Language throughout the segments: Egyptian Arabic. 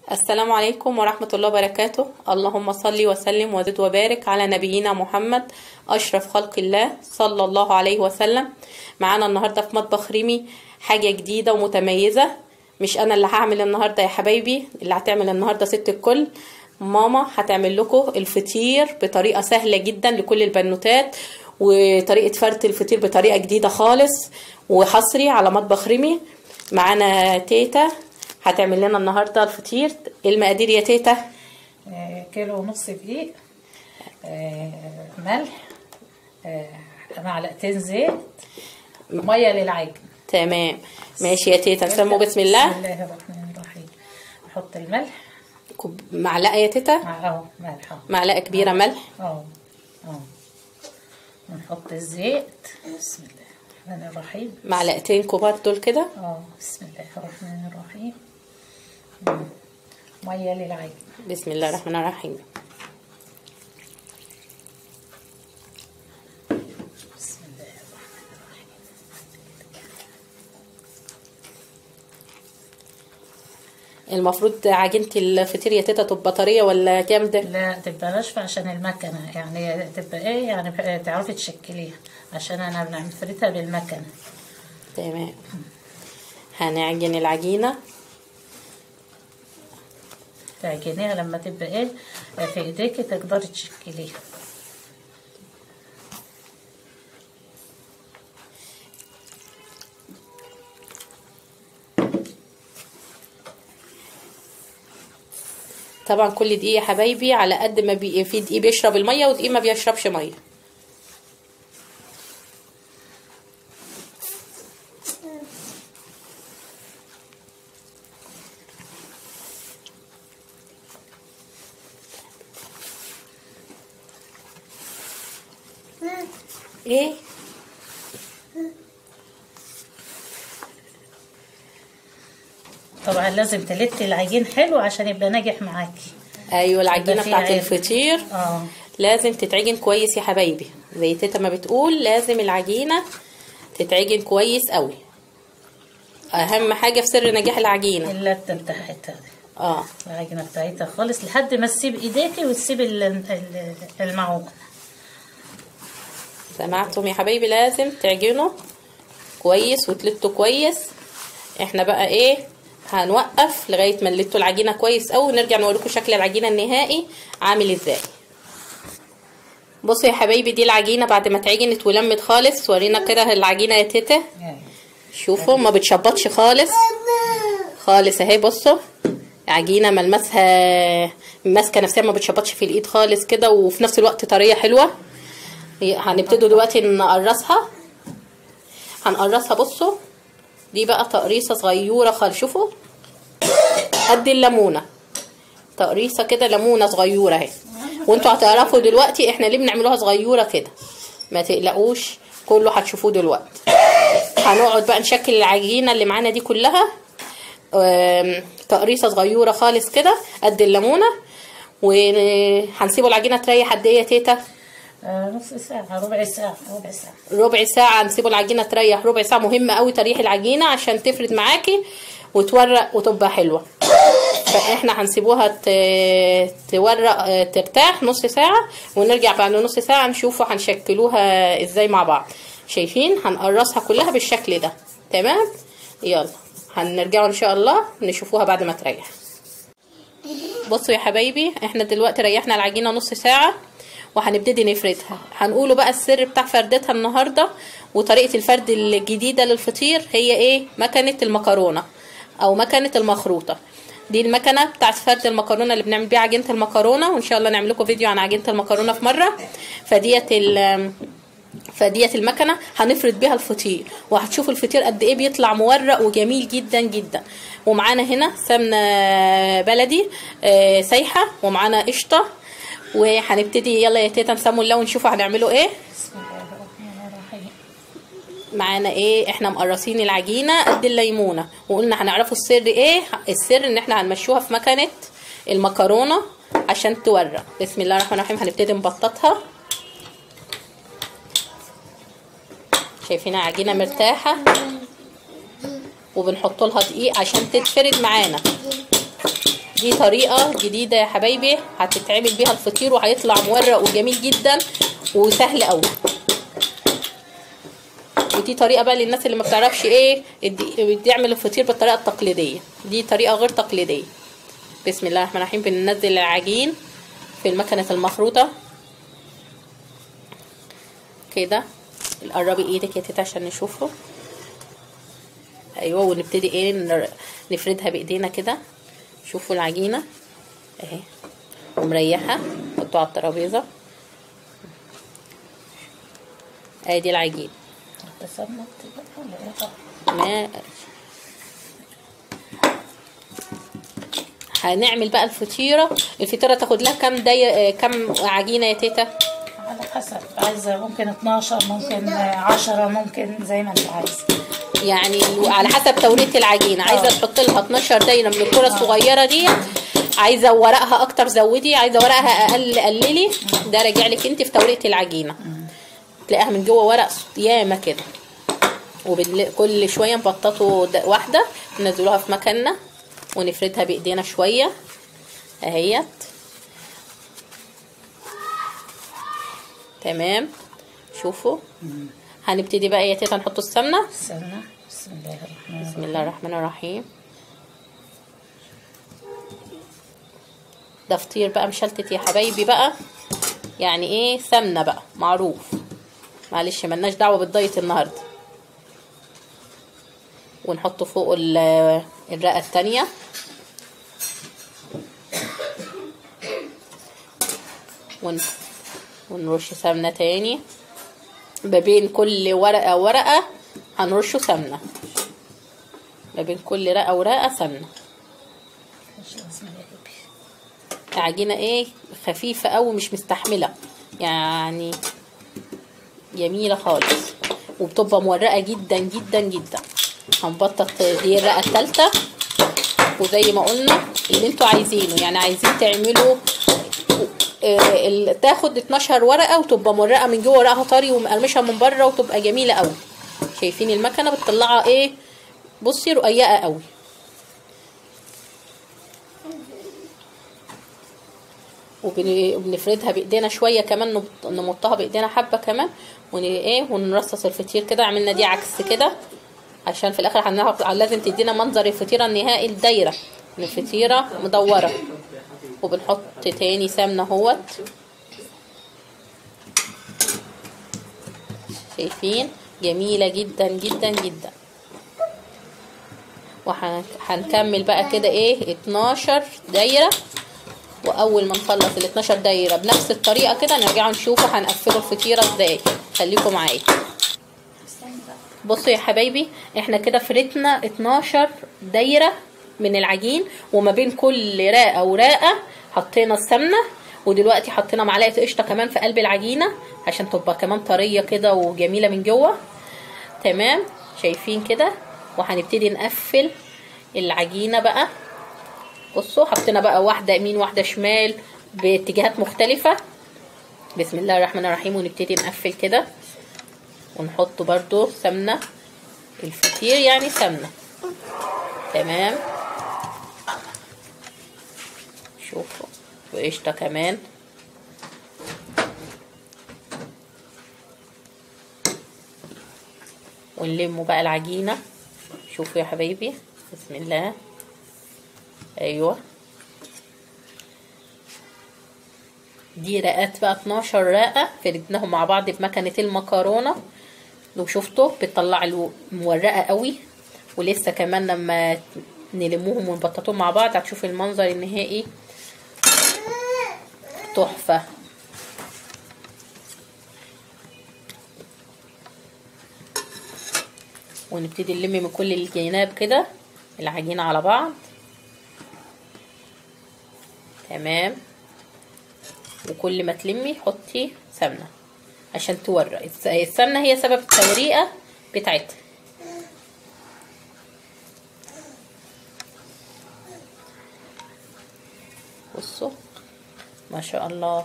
السلام عليكم ورحمة الله وبركاته اللهم صل وسلم وزد وبارك على نبينا محمد أشرف خلق الله صلى الله عليه وسلم معانا النهاردة في مطبخ ريمي حاجة جديدة ومتميزة مش أنا اللي هعمل النهاردة يا حبايبي اللي هتعمل النهاردة ست الكل ماما هتعمل لكم الفطير بطريقة سهلة جدا لكل البنوتات وطريقة فرد الفطير بطريقة جديدة خالص وحصري على مطبخ ريمي معانا تيتا هتعمل لنا النهارده الفطير المقادير يا تيتا آه، كيلو ونص دقيق آه، ملح آه، معلقتين زيت ميه للعجن تمام ماشي يا تيتا نسمو بسم الله بسم الله الرحمن الرحيم نحط الملح كوب- معلقه يا تيتا مع اهو ملح اهو معلقه كبيره ملح اهو اهو ونحط الزيت بسم الله الرحمن الرحيم معلقتين كبار دول كده اه بسم الله الرحمن الرحيم مم. ميه للعجن بسم الله الرحمن الرحيم بسم الله الرحمن الرحيم المفروض عجينه الفطير يا تيتا تبقى طريه ولا جامده لا تبقى ناشفة عشان المكنة يعني تبقى ايه يعني ب- تعرفي تشكليها عشان انا بنعمل فريتها بالمكنة تمام هنعجن العجينه تعجنيها لما تبقى ايه في ايديكي تقدري تشكليها طبعا كل دقيقه يا حبايبي على قد ما بي... في دقيق بيشرب الميه ودقيق ما بيشربش ميه ايه طبعا لازم تلتي العجين حلو عشان يبقى ناجح معاكي ايوه العجينه يبقى فيه بتاعت عين. الفطير اه لازم تتعجن كويس يا حبايبي زي تيتا ما بتقول لازم العجينه تتعجن كويس قوي اهم حاجه في سر نجاح العجينه اللتة بتاعتها دي اه العجينة بتاعتها خالص لحد ما تسيب ايديكي وتسيب ال- ال- المعون سمعتم يا حبايبي لازم تعجنوا كويس وتلتوا كويس احنا بقى ايه هنوقف لغايه ما نلتوا العجينه كويس قوي ونرجع نوريكم شكل العجينه النهائي عامل ازاي بصوا يا حبايبي دي العجينه بعد ما اتعجنت ولمت خالص ورينا كده العجينه يا تيتا يعني شوفوا ما بتشبطش خالص خالص اهي بصوا عجينه ملمسها ماسكه نفسها ما بتشبطش في الايد خالص كده وفي نفس الوقت طريه حلوه هنبتدوا دلوقتي نقرصها هنقرصها بصوا دي بقى تقريصه صغيره خالص شوفوا قد الليمونه تقريصه كده ليمونه صغيره اهي وانتوا هتعرفوا دلوقتي احنا ليه بنعملوها صغيره كده ما تقلقوش كله هتشوفوه دلوقتي هنقعد بقى نشكل العجينه اللي معانا دي كلها آم، تقريصه صغيره خالص كده قد الليمونه وهنسيبوا العجينه تريح قد ايه يا تيتا آه نص ساعة ربع ساعة ربع ساعة ربع ساعه نسيبوا العجينه تريح ربع ساعه مهمه قوي تريح العجينه عشان تفرد معاكي وتورق وتبقى حلوه فاحنا هنسيبوها ت- تورق آه، ترتاح نص ساعه ونرجع بعد نص ساعه نشوفوا هنشكلوها ازاي مع بعض شايفين هنقرصها كلها بالشكل ده تمام يلا هنرجعوا ان شاء الله نشوفوها بعد ما تريح بصوا يا حبايبي احنا دلوقتي ريحنا العجينه نص ساعه وهنبتدي نفردها هنقوله بقى السر بتاع فردتها النهارده وطريقه الفرد الجديده للفطير هي ايه مكنه المكرونه او مكنه المخروطه دي المكنه بتاعت فرد المكرونه اللي بنعمل بيها عجينه المكرونه وان شاء الله نعمل لكم فيديو عن عجينه المكرونه في مره فديت ال فديت المكنه هنفرد بيها الفطير وهتشوفوا الفطير قد ايه بيطلع مورق وجميل جدا جدا ومعانا هنا سمنه بلدي آه، سايحه ومعانا قشطه وهنبتدي يلا يا تيتا نسموا الله ونشوفوا هنعمله ايه بسم الله الرحمن الرحيم معانا ايه احنا مقرصين العجينه قد الليمونه وقلنا هنعرفوا السر ايه السر ان احنا هنمشوها في مكنه المكرونه عشان تورق بسم الله الرحمن الرحيم هنبتدي نبططها شايفينها عجينه مرتاحه وبنحط لها دقيق عشان تتفرد معانا دي طريقة جديدة يا حبايبي هتتعمل بيها الفطير وهيطلع مورق وجميل جدا وسهل قوي ودي طريقة بقى للناس اللي ما بتعرفش ايه الد- تعمل الفطير بالطريقة التقليدية دي طريقة غير تقليدية بسم الله الرحمن الرحيم بننزل العجين في المكنة المخروطة كده قربي ايدك يا تيتا عشان نشوفه ايوه ونبتدي ايه نر- نفردها بايدينا كده شوفوا العجينه اهي ومريحه حطوها على الترابيزه ادي العجين تسمت ولا ايه ما هنعمل بقى الفطيره الفطيره تاخد لها كام دي كام عجينه يا تيتا على حسب عايزة ممكن 12 ممكن 10 ممكن زي ما انت عايز يعني على حسب تورية العجينة عايزة آه. تحط لها 12 دايرة من الكرة الصغيرة دي عايزة ورقها أكتر زودي عايزة ورقها أقل قللي ده راجع لك أنت في تورية العجينة تلاقيها من جوه ورق ياما كده وكل شوية نبططوا د- واحدة ننزلوها في مكاننا ونفردها بإيدينا شوية اهيت تمام شوفوا هنبتدي بقى يا تيتا نحط السمنة استنى بسم الله الرحمن بسم الرحيم الله الرحمن الرحيم ده فطير بقى مشلتت يا حبايبي بقى يعني ايه سمنه بقى معروف معلش ملناش دعوه بالدايت النهارده ونحط فوق ال- الرقه التانية ون... ونرش سمنه تاني ما بين كل ورقه ورقه هنرشه سمنه ما بين كل رقه ورقه سمنه مش لازم يا حبيبي عجينه ايه خفيفه قوي مش مستحمله يعني جميله خالص وبتبقى مورقه جدا جدا جدا هنبطط دي الرقه الثالثه وزي ما قلنا اللي انتوا عايزينه يعني عايزين تعملوا آه، ال- تاخد 12 ورقه وتبقى مرقه من جوه ورقها طري ومقرمشه من بره وتبقى جميله قوي شايفين المكنه بتطلعها ايه بصي رقيقه قوي وبن- وبنفردها بايدينا شويه كمان نبط- نمطها بايدينا حبه كمان ون ايه ونرصص الفطير كده عملنا دي عكس كده عشان في الاخر هنعرف لازم تدينا منظر الفطيره النهائي الدايره إن الفطيره مدوره وبنحط تاني سمنه اهوت شايفين جميله جدا جدا جدا وهنكمل بقى كده ايه 12 دايره واول ما نخلص ال 12 دايره بنفس الطريقه كده نرجع نشوفه هنقفله الفطيره ازاي خليكم معايا بصوا يا حبايبي احنا كده فردنا 12 دايره من العجين وما بين كل راقه وراقه حطينا السمنه ودلوقتي حطينا معلقه قشطه كمان في قلب العجينه عشان تبقى كمان طريه كده وجميله من جوه تمام شايفين كده وهنبتدي نقفل العجينه بقى بصوا حطينا بقى واحده يمين واحده شمال باتجاهات مختلفه بسم الله الرحمن الرحيم ونبتدي نقفل كده ونحط برضو سمنه الفطير يعني سمنه تمام شوفوا وقشطه كمان ونلموا بقى العجينه شوفوا يا حبايبي بسم الله ايوه دي رقات بقى 12 رقه فردناهم مع بعض بمكنه المكرونه لو شفتوا بتطلع له مورقه قوي ولسه كمان لما نلموهم ونبططوهم مع بعض هتشوف المنظر النهائي تحفه ونبتدي نلم من كل الجناب كده العجينه على بعض تمام وكل ما تلمي حطي سمنه عشان تورق الس- السمنه هي سبب التوريقه بتاعتها بصوا ما شاء الله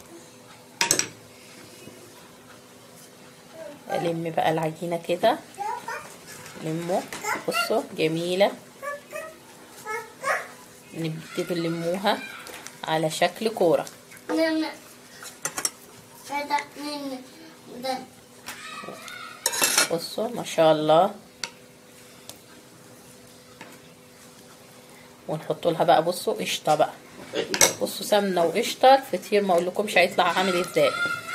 الم بقى العجينه كده لموا بصوا جميله نبتدي نلموها على شكل كورة نن هذا نن ده بصوا ما شاء الله ونحط لها بقى بصوا قشطه بقى بصوا سمنه وقشطه الفطير ما اقولكمش هيطلع عامل ازاي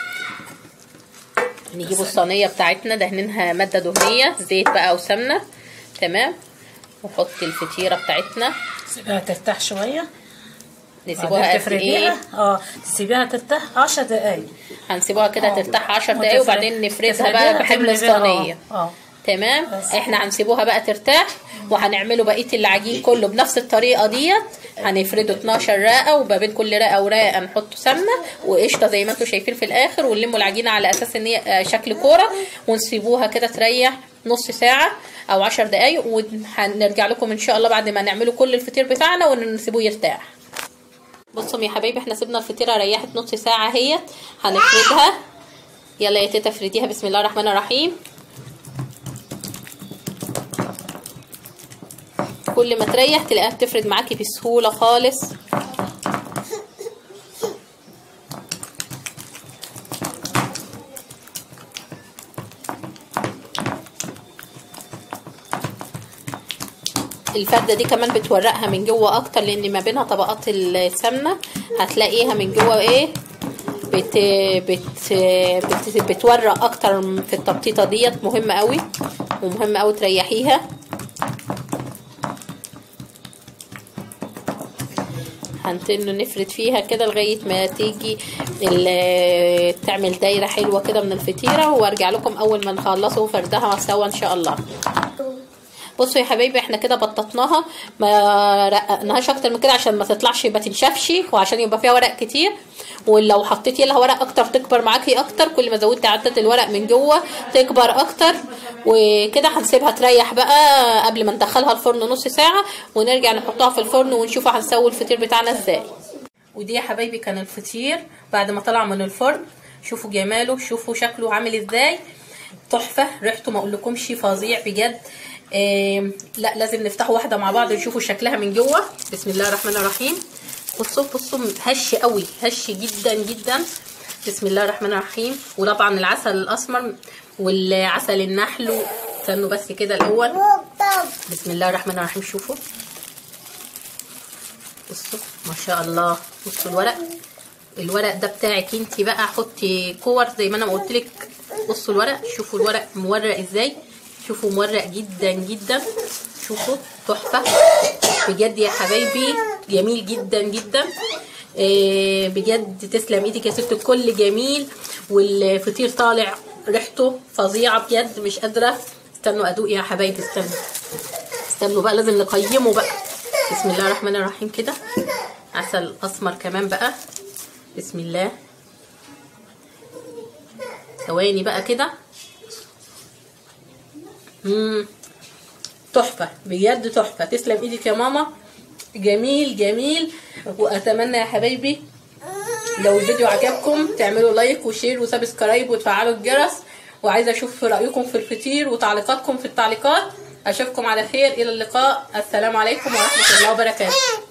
نجيبوا الصينيه بتاعتنا دهنينها ماده دهنيه زيت بقى او سمنه تمام ونحط الفطيره بتاعتنا سيبها ترتاح شويه نسيبوها بعدين قد ايه تفرديها اه تسيبيها ترتاح 10 دقايق هنسيبوها كده آه. ترتاح 10 دقايق وتفرد- وبعدين نفردها تفرديها بقى بحبل تملي بيها، الصينيه اه اه تمام بس. احنا هنسيبوها بقى ترتاح وهنعمله بقيه العجين كله بنفس الطريقه ديت هنفرده 12 رقه وما بين كل رقه ورقه نحط سمنه وقشطه زي ما انتم شايفين في الاخر ونلموا العجينه على اساس ان هي آه، شكل كوره ونسيبوها كده تريح نص ساعه او 10 دقايق وهنرجع لكم ان شاء الله بعد ما نعمله كل الفطير بتاعنا ونسيبوه يرتاح بصوا يا حبايبي احنا سيبنا الفطيره ريحت نص ساعه اهيت هنفردها يلا يا تيتا افرديها بسم الله الرحمن الرحيم كل ما تريح تلاقيها بتفرد معاكي بسهوله خالص الفردة دي كمان بتورقها من جوه اكتر لان ما بينها طبقات السمنة هتلاقيها من جوه ايه بت بت بت بتورق اكتر في التبطيطة ديت مهمة قوي ومهم قوي تريحيها هنتنه نفرد فيها كده لغاية ما تيجي ال- تعمل دايرة حلوة كده من الفطيرة وارجع لكم اول ما نخلصوا فردها سوا ان شاء الله بصوا يا حبايبي احنا كده بططناها ما رققناهاش اكتر من كده عشان ما تطلعش ما تنشفش وعشان يبقى فيها ورق كتير ولو حطيتي لها ورق اكتر تكبر معاكي اكتر كل ما زودتي عدد الورق من جوه تكبر اكتر وكده هنسيبها تريح بقى قبل ما ندخلها الفرن نص ساعه ونرجع نحطها في الفرن ونشوف هنسوي الفطير بتاعنا ازاي ودي يا حبايبي كان الفطير بعد ما طلع من الفرن شوفوا جماله شوفوا شكله عامل ازاي تحفه ريحته ما اقولكمش فظيع بجد إيه لا لازم نفتحه واحده مع بعض نشوفوا شكلها من جوه بسم الله الرحمن الرحيم بصوا بصوا هش قوي هش جدا جدا بسم الله الرحمن الرحيم وطبعا العسل الاسمر والعسل النحل استنوا بس كده الاول بسم الله الرحمن الرحيم شوفوا بصوا ما شاء الله بصوا الورق الورق ده بتاعك انت بقى حطي كور زي ما انا ما قلت لك بصوا الورق شوفوا الورق مورق ازاي شوفوا مورق جدا جدا شوفوا تحفه بجد يا حبايبي جميل جدا جدا إيه بجد تسلم ايدك يا ست الكل جميل والفطير طالع ريحته فظيعه بجد مش قادره استنوا ادوق يا حبايبي استنوا استنوا بقى لازم نقيمه بقى بسم الله الرحمن الرحيم كده عسل اسمر كمان بقى بسم الله ثواني بقى كده مم. تحفه بجد تحفه تسلم ايدك يا ماما جميل جميل واتمنى يا حبايبي لو الفيديو عجبكم تعملوا لايك وشير وسبسكرايب وتفعلوا الجرس وعايزه اشوف رايكم في الفطير وتعليقاتكم في التعليقات اشوفكم على خير الى اللقاء السلام عليكم ورحمه الله وبركاته